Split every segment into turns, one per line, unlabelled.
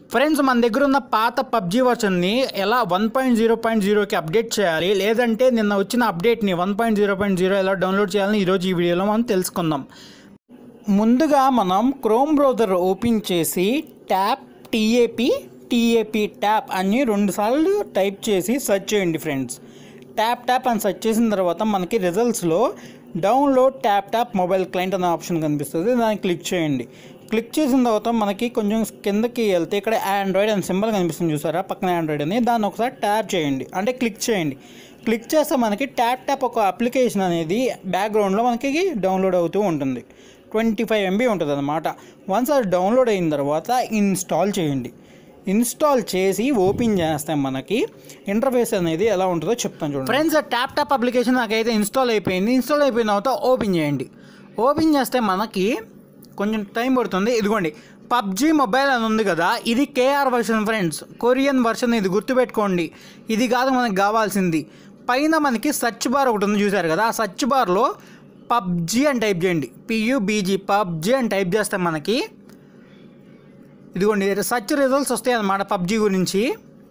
friends మన దగ్గర ఉన్న పాత పబ్జీ వర్షన్ని ఎలా వన్ పాయింట్ జీరో పాయింట్ జీరోకి అప్డేట్ చేయాలి లేదంటే నిన్న వచ్చిన అప్డేట్ని one point zero point zero ఎలా డౌన్లోడ్ చేయాలని ఈరోజు ఈ వీడియోలో మనం తెలుసుకుందాం ముందుగా మనం క్రోమ్ బ్రౌజర్ ఓపెన్ చేసి ట్యాప్ టీఏపీ టీఏపీ ట్యాప్ అని రెండుసార్లు టైప్ చేసి సెర్చ్ చేయండి ఫ్రెండ్స్ ట్యాప్ ట్యాప్ అని సెర్చ్ చేసిన తర్వాత మనకి రిజల్ట్స్లో download tap tap mobile client అనే ఆప్షన్ కనిపిస్తుంది దాన్ని క్లిక్ చేయండి క్లిక్ చేసిన తర్వాత మనకి కొంచెం కిందకి వెళ్తే ఇక్కడ ఆండ్రాయిడ్ అని సింబల్ కనిపిస్తుంది చూసారా పక్కన ఆండ్రాయిడ్ అని దాన్ని ఒకసారి ట్యాప్ చేయండి అంటే క్లిక్ చేయండి క్లిక్ చేస్తే మనకి ట్యాప్ ట్యాప్ ఒక అప్లికేషన్ అనేది బ్యాక్గ్రౌండ్లో మనకి డౌన్లోడ్ అవుతూ ఉంటుంది ట్వంటీ ఫైవ్ ఎంబీ ఉంటుంది అనమాట వన్స్ అది డౌన్లోడ్ అయిన తర్వాత ఇన్స్టాల్ చేయండి ఇన్స్టాల్ చేసి ఓపెన్ చేస్తే మనకి ఇంటర్ఫేస్ అనేది ఎలా ఉంటుందో చెప్తాను చూడండి ఫ్రెండ్స్ ట్యాప్ ట్యాప్ అప్లికేషన్ నాకైతే ఇన్స్టాల్ అయిపోయింది ఇన్స్టాల్ అయిపోయిన తర్వాత ఓపెన్ చేయండి ఓపెన్ చేస్తే మనకి కొంచెం టైం పడుతుంది ఇదిగోండి పబ్జీ మొబైల్ అని ఉంది కదా ఇది KR version friends Korean version ఇది గుర్తుపెట్టుకోండి ఇది కాదు మనకు కావాల్సింది పైన మనకి సర్చ్ బార్ ఒకటి ఉంది చూసారు కదా ఆ సర్చ్ బార్లో పబ్జీ అని టైప్ చేయండి పియుబీజీ పబ్జీ అని టైప్ చేస్తే మనకి ఇదిగోండి సర్చ్ రిజల్ట్స్ వస్తాయి అన్నమాట పబ్జీ గురించి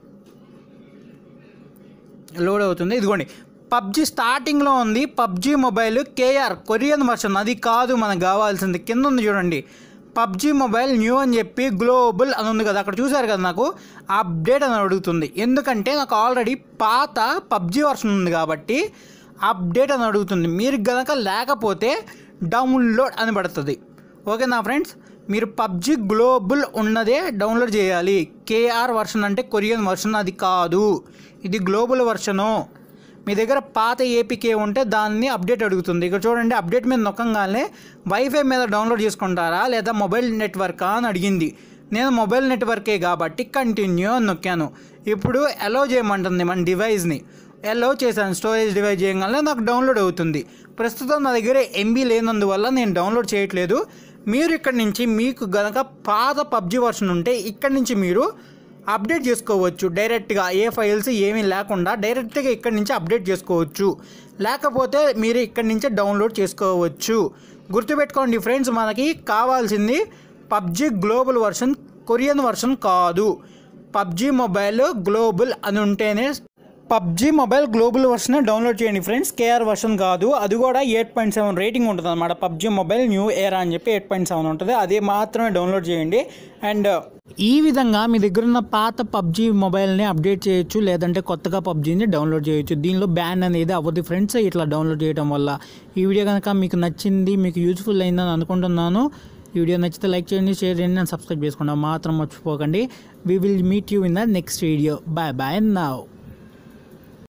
లోడ్ అవుతుంది ఇదిగోండి పబ్జీ స్టార్టింగ్లో ఉంది PUBG mobile KR Korean version అది కాదు మనకు కావాల్సింది కింద ఉంది చూడండి పబ్జీ మొబైల్ న్యూ అని చెప్పి గ్లోబల్ అని ఉంది కదా అక్కడ చూసారు కదా నాకు అప్డేట్ అని అడుగుతుంది ఎందుకంటే నాకు ఆల్రెడీ పాత పబ్జీ వర్షన్ ఉంది కాబట్టి అప్డేట్ అని అడుగుతుంది మీరు గనక లేకపోతే డౌన్లోడ్ అని పడుతుంది ఓకేనా ఫ్రెండ్స్ మీరు పబ్జి గ్లోబల్ ఉన్నదే డౌన్లోడ్ చేయాలి కేఆర్ వర్షన్ అంటే కొరియన్ వర్షన్ అది కాదు ఇది గ్లోబల్ వర్షను మీ దగ్గర పాత ఏపీకే ఉంటే దాన్ని అప్డేట్ అడుగుతుంది ఇక్కడ చూడండి అప్డేట్ మీద నొక్కంగానే వైఫై మీద డౌన్లోడ్ చేసుకుంటారా లేదా మొబైల్ నెట్వర్కా అని అడిగింది నేను మొబైల్ నెట్వర్కే కాబట్టి కంటిన్యూ అని నొక్కాను ఇప్పుడు అలో చేయమంటుంది మన డివైస్ని అలో చేశాను స్టోరేజ్ డివైస్ చేయగానే నాకు డౌన్లోడ్ అవుతుంది ప్రస్తుతం నా దగ్గర ఎంబీ లేనందువల్ల నేను డౌన్లోడ్ చేయట్లేదు మీరు ఇక్కడ నుంచి మీకు గనక పాత పబ్జి వర్షన్ ఉంటే ఇక్కడ నుంచి మీరు అప్డేట్ చేసుకోవచ్చు డైరెక్ట్గా ఏ ఫైల్స్ ఏమీ లేకుండా డైరెక్ట్గా ఇక్కడ నుంచి అప్డేట్ చేసుకోవచ్చు లేకపోతే మీరు ఇక్కడ నుంచే డౌన్లోడ్ చేసుకోవచ్చు గుర్తుపెట్టుకోండి ఫ్రెండ్స్ మనకి కావాల్సింది PUBG global version Korean version కాదు పబ్జి మొబైల్ గ్లోబల్ అని ఉంటేనే PUBG mobile global version download చేయండి ఫ్రెండ్స్ కేఆర్ వర్షన్ కాదు అది కూడా ఎయిట్ పాయింట్ సెవెన్ రేటింగ్ ఉంటుంది అనమాట పబ్జి మొబైల్ న్యూ ఏరా అని చెప్పి ఎయిట్ పాయింట్ సెవెన్ ఉంటుంది అది మాత్రమే డౌన్లోడ్ చేయండి అండ్ ఈ విధంగా మీ దగ్గర ఉన్న పాత పబ్జి మొబైల్ని అప్డేట్ చేయొచ్చు లేదంటే కొత్తగా పబ్జీని డౌన్లోడ్ చేయొచ్చు దీనిలో బ్యాన్ అనేది అవ్వదు ఫ్రెండ్స్ ఇట్లా డౌన్లోడ్ చేయడం వల్ల ఈ వీడియో కనుక మీకు నచ్చింది మీకు యూజ్ఫుల్ అయిందని అనుకుంటున్నాను ఈ వీడియో నచ్చితే లైక్ చేయండి షేర్ చేయండి అండ్ సబ్స్క్రైబ్ చేసుకోండి మాత్రం మర్చిపోకండి we will meet you in the next video bye bye now